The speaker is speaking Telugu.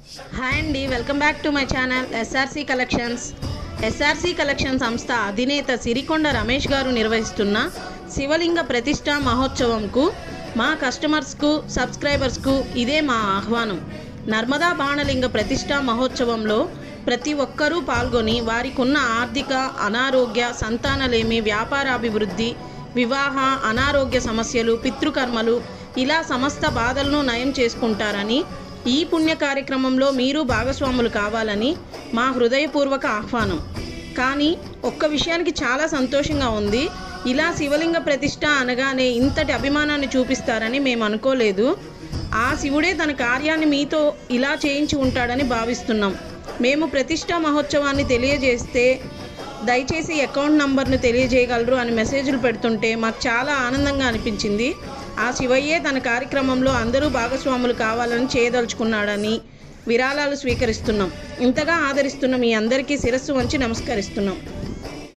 హాయ్ అండి welcome back to my channel SRC collections SRC collection సంస్థ అధినేత సిరికొండ రమేష్ గారు నిర్వహిస్తున్న శివలింగ ప్రతిష్ట మహోత్సవంకు మా కస్టమర్స్కు సబ్స్క్రైబర్స్కు ఇదే మా ఆహ్వానం నర్మదా బాణలింగ ప్రతిష్ట మహోత్సవంలో ప్రతి ఒక్కరూ పాల్గొని వారికున్న ఆర్థిక అనారోగ్య సంతానలేమి వ్యాపారాభివృద్ధి వివాహ అనారోగ్య సమస్యలు పితృకర్మలు ఇలా సమస్త బాధలను నయం చేసుకుంటారని ఈ పుణ్య కార్యక్రమంలో మీరు భాగస్వాములు కావాలని మా హృదయపూర్వక ఆహ్వానం కానీ ఒక్క విషయానికి చాలా సంతోషంగా ఉంది ఇలా శివలింగ ప్రతిష్ట అనగానే ఇంతటి అభిమానాన్ని చూపిస్తారని మేము అనుకోలేదు ఆ శివుడే తన కార్యాన్ని మీతో ఇలా చేయించి ఉంటాడని భావిస్తున్నాం మేము ప్రతిష్టా మహోత్సవాన్ని తెలియజేస్తే దయచేసి అకౌంట్ నంబర్ను తెలియజేయగలరు అని మెసేజ్లు పెడుతుంటే మాకు చాలా ఆనందంగా అనిపించింది ఆ శివయ్యే తన కార్యక్రమంలో అందరూ భాగస్వాములు కావాలని చేయదలుచుకున్నాడని విరాళాలు స్వీకరిస్తున్నాం ఇంతగా ఆదరిస్తున్న మీ అందరికీ శిరస్సు వంచి నమస్కరిస్తున్నాం